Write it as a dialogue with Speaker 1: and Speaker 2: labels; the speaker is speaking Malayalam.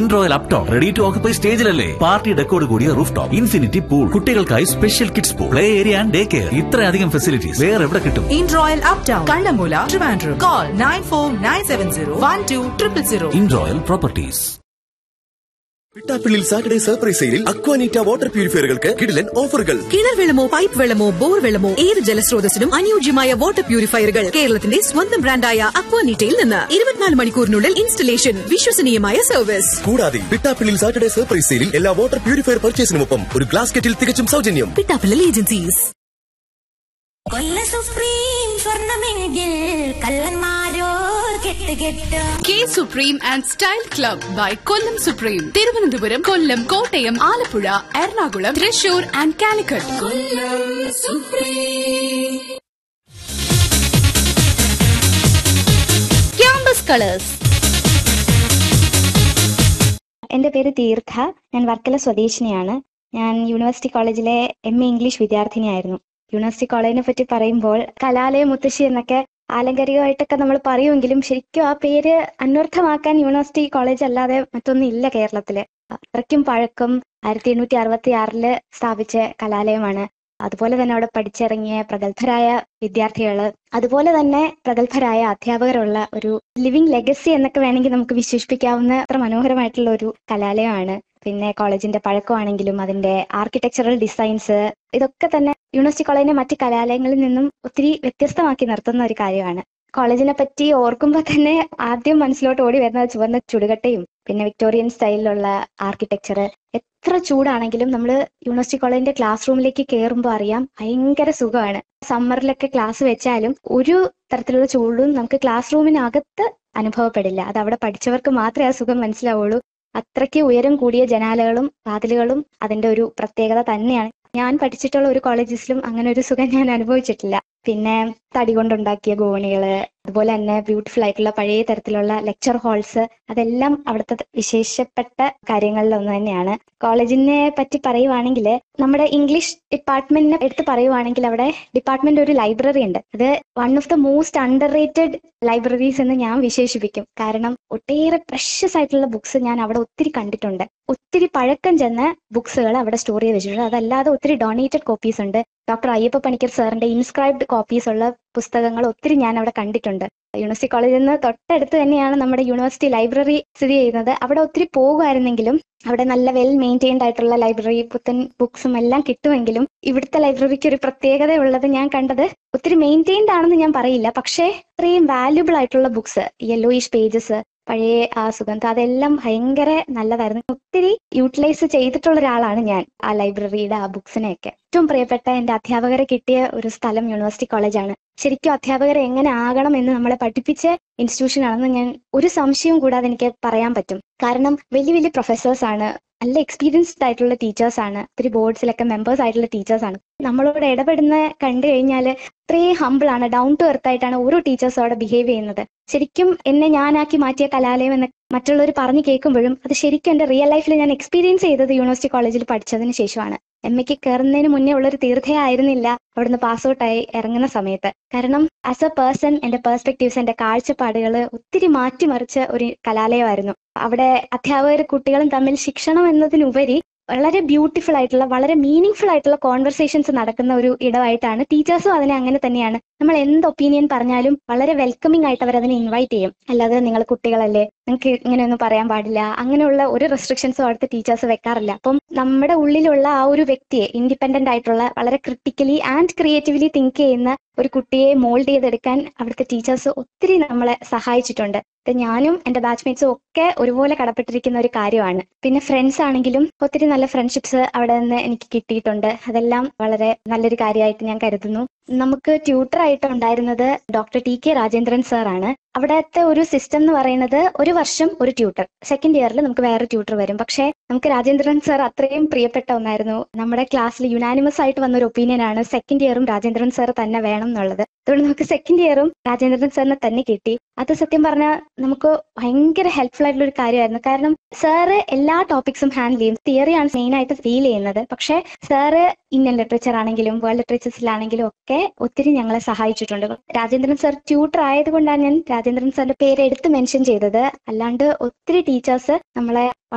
Speaker 1: ഇൻട്രോയൽ അപ്ടോൺ റെഡി ടു ഓക്കുപൈ സ്റ്റേജിലല്ലേ പാർട്ടി ഡെക്കോട് കൂടിയ റൂഫ് ടോപ്പ് ഇൻഫിനിറ്റി പൂൾ കുട്ടികൾക്കായി special kids pool play area and day care ഇത്രയധികം ഫെസിലിറ്റീസ് വേറെ എവിടെ കിട്ടും
Speaker 2: In Royal Uptown, Kandamula, Trivandrum. Call 94970
Speaker 1: ഇൻട്രോയൽ പ്രോപ്പർട്ടീസ്
Speaker 3: പിട്ടാപ്പിള്ളിൽ സാറ്റർഡേ സർപ്രൈസ് സെയിലിൽ അക്വാനീറ്റ വാട്ടർ പ്യൂരിഫയറുകൾക്ക് കിടിലൻ ഓഫറുകൾ
Speaker 4: കിണർ വെള്ളമോ പൈപ്പ് വെള്ളമോ ബോർ വെള്ളമോ ഏത് ജലസ്രോതസ്സിനും അനുയോജ്യമായ വാട്ടർ പ്യൂരിഫയറുകൾ കേരളത്തിന്റെ സ്വന്തം ബ്രാൻഡായ അക്വാനീറ്റയിൽ നിന്ന് ഇരുപത്തിനാല് മണിക്കൂറിനുള്ളിൽ ഇൻസ്റ്റലേഷൻ വിശ്വസനീയമായ സർവീസ്
Speaker 3: കൂടാതെ പിട്ടാപ്പിള്ളിൽ സാറ്റർഡേ സർപ്രൈസ് സെയിലിൽ എല്ലാ വാട്ടർ പ്യൂരിഫയർ പർച്ചേസിനുമൊപ്പം ഒരു ഗ്ലാസ് കെറ്റിൽ തികച്ചും സൗജന്യം
Speaker 4: പിട്ടാപ്പിള്ളൽ ഏജൻസീസ്
Speaker 5: കൊല്ല സുപ്രീം സ്വർണമെങ്കിൽ കള്ളന്മാരോർ കെട്ട് കെട്ട്
Speaker 6: കെ supreme and style club by Kollam supreme Thiruvananthapuram Kollam Kottayam Alappuzha Ernakulam Thrissur and Calicut
Speaker 7: campus colours
Speaker 8: എൻ്റെ പേര് തീർത്ഥ ഞാൻ വർക്കല സ്വദേശിനിയാണ് ഞാൻ യൂണിവേഴ്സിറ്റി കോളേജിലെ എം എ ഇംഗ്ലീഷ് വിദ്യാർത്ഥിനിയായിരുന്നു യൂണിവേഴ്സിറ്റി കോളേജിനെ പറ്റി പറയുമ്പോൾ കലാലയ മുത്തശ്ശി എന്നൊക്കെ ആലങ്കാരികമായിട്ടൊക്കെ നമ്മൾ പറയുമെങ്കിലും ശരിക്കും ആ പേര് അന്വർത്ഥമാക്കാൻ യൂണിവേഴ്സിറ്റി കോളേജ് അല്ലാതെ മറ്റൊന്നും ഇല്ല കേരളത്തില് അത്രയ്ക്കും പഴക്കം ആയിരത്തി എണ്ണൂറ്റി അറുപത്തി ആറില് സ്ഥാപിച്ച കലാലയമാണ് അതുപോലെ തന്നെ അവിടെ പഠിച്ചിറങ്ങിയ പ്രഗത്ഭരായ വിദ്യാർത്ഥികള് അതുപോലെ തന്നെ പ്രഗത്ഭരായ അധ്യാപകരുള്ള ഒരു ലിവിങ് ലെഗസി എന്നൊക്കെ വേണമെങ്കിൽ നമുക്ക് വിശേഷിപ്പിക്കാവുന്ന അത്ര മനോഹരമായിട്ടുള്ള ഒരു കലാലയമാണ് പിന്നെ കോളേജിന്റെ പഴക്കമാണെങ്കിലും അതിന്റെ ആർക്കിടെക്ചറൽ ഡിസൈൻസ് ഇതൊക്കെ തന്നെ യൂണിവേഴ്സിറ്റി കോളേജിനെ മറ്റ് കലാലയങ്ങളിൽ നിന്നും ഒത്തിരി വ്യത്യസ്തമാക്കി നിർത്തുന്ന ഒരു കാര്യമാണ് കോളേജിനെ പറ്റി ഓർക്കുമ്പോൾ തന്നെ ആദ്യം മനസ്സിലോട്ട് ഓടി വരുന്നത് ചുവന്ന ചുടുകട്ടയും പിന്നെ വിക്ടോറിയൻ സ്റ്റൈലിലുള്ള ആർക്കിടെക്ചർ എത്ര ചൂടാണെങ്കിലും നമ്മൾ യൂണിവേഴ്സിറ്റി കോളേജിന്റെ ക്ലാസ് റൂമിലേക്ക് കയറുമ്പോൾ അറിയാം ഭയങ്കര സുഖമാണ് സമ്മറിലൊക്കെ ക്ലാസ് വെച്ചാലും ഒരു തരത്തിലുള്ള ചൂടും നമുക്ക് ക്ലാസ് റൂമിനകത്ത് അനുഭവപ്പെടില്ല അത് അവിടെ പഠിച്ചവർക്ക് മാത്രമേ ആ സുഖം മനസ്സിലാവുള്ളൂ അത്രയ്ക്ക് ഉയരം കൂടിയ ജനാലകളും വാതിലുകളും അതിന്റെ ഒരു പ്രത്യേകത തന്നെയാണ് ഞാൻ പഠിച്ചിട്ടുള്ള ഒരു കോളേജസിലും അങ്ങനെ ഒരു സുഖം ഞാൻ അനുഭവിച്ചിട്ടില്ല പിന്നെ തടി കൊണ്ടുണ്ടാക്കിയ ഗോണികള് അതുപോലെ തന്നെ ബ്യൂട്ടിഫുൾ ആയിട്ടുള്ള പഴയ തരത്തിലുള്ള ലെക്ചർ ഹാൾസ് അതെല്ലാം അവിടുത്തെ വിശേഷപ്പെട്ട കാര്യങ്ങളിൽ ഒന്ന് തന്നെയാണ് കോളേജിനെ പറ്റി പറയുവാണെങ്കിൽ നമ്മുടെ ഇംഗ്ലീഷ് ഡിപ്പാർട്ട്മെന്റിനെ എടുത്ത് പറയുവാണെങ്കിൽ അവിടെ ഡിപ്പാർട്ട്മെന്റ് ഒരു ലൈബ്രറി ഉണ്ട് അത് one of the most under rated libraries എന്ന് ഞാൻ വിശേഷിപ്പിക്കും കാരണം ഒട്ടേറെ പ്രഷ്യസ് ആയിട്ടുള്ള ബുക്സ് ഞാൻ അവിടെ ഒത്തിരി കണ്ടിട്ടുണ്ട് ഒത്തിരി പഴക്കം ചെന്ന ബുക്സുകൾ അവിടെ സ്റ്റോർ ചെയ്ത് വെച്ചിട്ടുണ്ട് അതല്ലാതെ ഒത്തിരി ഡൊണേറ്റഡ് കോപ്പീസ് ഉണ്ട് ഡോക്ടർ അയ്യപ്പ പണിക്കർ സാറിന്റെ ഇൻസ്ക്രൈബ്ഡ് കോപ്പീസ് ഉള്ള പുസ്തകങ്ങൾ ഒത്തിരി ഞാൻ അവിടെ കണ്ടിട്ടുണ്ട് യൂണിവേഴ്സിറ്റി കോളേജിൽ നിന്ന് തൊട്ടടുത്ത് തന്നെയാണ് നമ്മുടെ യൂണിവേഴ്സിറ്റി ലൈബ്രറി സ്ഥിതി ചെയ്യുന്നത് അവിടെ ഒത്തിരി പോകുമായിരുന്നെങ്കിലും അവിടെ നല്ല വെൽ മെയിൻറ്റെയിൻഡ് ആയിട്ടുള്ള ലൈബ്രറി പുത്തൻ ബുക്സും എല്ലാം കിട്ടുമെങ്കിലും ഇവിടുത്തെ ലൈബ്രറിക്ക് ഒരു പ്രത്യേകത ഉള്ളത് ഞാൻ കണ്ടത് ഒത്തിരി മെയിൻറ്റെയിൻഡ് ആണെന്ന് ഞാൻ പറയില്ല പക്ഷേ അത്രയും വാല്യുബിൾ ആയിട്ടുള്ള ബുക്സ് യെല്ലോയിഷ് പേജസ് പഴയ ആ സുഗന്ധം അതെല്ലാം ഭയങ്കര നല്ലതായിരുന്നു ഒത്തിരി യൂട്ടിലൈസ് ചെയ്തിട്ടുള്ള ഒരാളാണ് ഞാൻ ആ ലൈബ്രറിയുടെ ആ ബുക്സിനെയൊക്കെ ഏറ്റവും പ്രിയപ്പെട്ട എന്റെ അധ്യാപകരെ കിട്ടിയ ഒരു സ്ഥലം യൂണിവേഴ്സിറ്റി കോളേജാണ് ശരിക്കും അധ്യാപകരെ എങ്ങനെ ആകണം എന്ന് നമ്മളെ പഠിപ്പിച്ച ഇൻസ്റ്റിറ്റ്യൂഷൻ ആണെന്ന് ഞാൻ ഒരു സംശയവും കൂടാതെ എനിക്ക് പറയാൻ പറ്റും കാരണം വലിയ വലിയ പ്രൊഫസേഴ്സ് ആണ് നല്ല എക്സ്പീരിയൻസ്ഡ് ആയിട്ടുള്ള ടീച്ചേഴ്സ് ആണ് ഒത്തിരി ബോർഡ്സിലൊക്കെ മെമ്പേഴ്സ് ആയിട്ടുള്ള ടീച്ചേഴ്സ് ആണ് നമ്മളോട് ഇടപെടുന്ന കണ്ടു കഴിഞ്ഞാൽ അത്രയും ഹമ്പിൾ ആണ് ഡൗൺ ടു എർത്ത് ആയിട്ടാണ് ഓരോ ടീച്ചേഴ്സും അവിടെ ബിഹേവ് ചെയ്യുന്നത് ശരിക്കും എന്നെ ഞാനാക്കി മാറ്റിയ കലാലയം എന്ന് മറ്റുള്ളവർ പറഞ്ഞു കേൾക്കുമ്പോഴും അത് ശരിക്കും എന്റെ റിയൽ ലൈഫിൽ ഞാൻ എക്സ്പീരിയൻസ് ചെയ്തത് യൂണിവേഴ്സിറ്റി കോളേജിൽ പഠിച്ചതിന് ശേഷമാണ് എം എക്ക് കയറുന്നതിന് മുന്നേ ഉള്ളൊരു തീർത്ഥയായിരുന്നില്ല അവിടുന്ന് പാസ് ഔട്ടായി ഇറങ്ങുന്ന സമയത്ത് കാരണം ആസ് എ പേഴ്സൺ എന്റെ പെർസ്പെക്റ്റീവ്സ് എന്റെ കാഴ്ചപ്പാടുകൾ ഒത്തിരി മാറ്റിമറിച്ച ഒരു കലാലയമായിരുന്നു അവിടെ അധ്യാപകർ കുട്ടികളും തമ്മിൽ ശിക്ഷണം എന്നതിനുപരി വളരെ ബ്യൂട്ടിഫുൾ ആയിട്ടുള്ള വളരെ മീനിങ് ആയിട്ടുള്ള കോൺവെർസേഷൻസ് നടക്കുന്ന ഒരു ഇടമായിട്ടാണ് ടീച്ചേഴ്സും അതിനെ അങ്ങനെ തന്നെയാണ് നമ്മൾ എന്ത് ഒപ്പീനിയൻ പറഞ്ഞാലും വളരെ വെൽക്കമിംഗ് ആയിട്ട് അവർ അതിനെ ഇൻവൈറ്റ് ചെയ്യും അല്ലാതെ നിങ്ങൾ കുട്ടികളല്ലേ നിങ്ങൾക്ക് ഇങ്ങനെയൊന്നും പറയാൻ പാടില്ല അങ്ങനെയുള്ള ഒരു റെസ്ട്രിക്ഷൻസും അവിടുത്തെ ടീച്ചേഴ്സ് വെക്കാറില്ല അപ്പം നമ്മുടെ ഉള്ളിലുള്ള ആ ഒരു വ്യക്തിയെ ഇൻഡിപെൻഡന്റ് ആയിട്ടുള്ള വളരെ ക്രിട്ടിക്കലി ആൻഡ് ക്രിയേറ്റീവ്ലി തിങ്ക് ചെയ്യുന്ന ഒരു കുട്ടിയെ മോൾഡ് ചെയ്തെടുക്കാൻ അവിടുത്തെ ടീച്ചേഴ്സ് ഒത്തിരി നമ്മളെ സഹായിച്ചിട്ടുണ്ട് ഇത് ഞാനും എന്റെ ബാച്ച്മേറ്റ്സും ഒക്കെ ഒരുപോലെ കടപ്പെട്ടിരിക്കുന്ന ഒരു കാര്യമാണ് പിന്നെ ഫ്രണ്ട്സ് ആണെങ്കിലും ഒത്തിരി നല്ല ഫ്രണ്ട്ഷിപ്സ് അവിടെ നിന്ന് എനിക്ക് കിട്ടിയിട്ടുണ്ട് അതെല്ലാം വളരെ നല്ലൊരു കാര്യമായിട്ട് ഞാൻ കരുതുന്നു നമുക്ക് ട്യൂട്ടർ ആയിട്ട് ഉണ്ടായിരുന്നത് doctor T K Rajendran sir ആണ് അവിടത്തെ ഒരു സിസ്റ്റം എന്ന് പറയുന്നത് ഒരു വർഷം ഒരു ട്യൂട്ടർ സെക്കൻഡ് ഇയറിൽ നമുക്ക് വേറെ ട്യൂട്ടർ വരും പക്ഷേ നമുക്ക് രാജേന്ദ്രൻ സാർ അത്രയും പ്രിയപ്പെട്ട ഒന്നായിരുന്നു നമ്മുടെ ക്ലാസ്സിൽ യുനാനിമസ് ആയിട്ട് വന്ന ഒരു ഒപ്പീനിയൻ ആണ് സെക്കൻഡ് ഇയറും രാജേന്ദ്രൻ സാർ തന്നെ വേണം എന്നുള്ളത് അതുകൊണ്ട് നമുക്ക് സെക്കൻഡ് ഇയറും രാജേന്ദ്രൻ സാറിനെ തന്നെ കിട്ടി അത് സത്യം പറഞ്ഞാൽ നമുക്ക് ഭയങ്കര ഹെൽപ്ഫുൾ ആയിട്ടുള്ള ഒരു കാര്യമായിരുന്നു കാരണം സാറ് എല്ലാ ടോപ്പിക്സും ഹാൻഡിൽ ചെയ്യും തിയറിയാണ് മെയിൻ ആയിട്ട് ഫീൽ ചെയ്യുന്നത് പക്ഷേ സാറ് ഇന്ത്യൻ ലിറ്ററേച്ചർ ആണെങ്കിലും വേൾഡ് ലിറ്ററേച്ചേഴ്സിലാണെങ്കിലും ഒക്കെ ഒത്തിരി ഞങ്ങളെ സഹായിച്ചിട്ടുണ്ട് രാജേന്ദ്രൻ സാർ ട്യൂട്ടർ ആയതുകൊണ്ടാണ് ഞാൻ രാജേന്ദ്രൻ സാറിന്റെ പേര് എടുത്ത് മെൻഷൻ ചെയ്തത് അല്ലാണ്ട് ഒത്തിരി ടീച്ചേഴ്സ് നമ്മളെ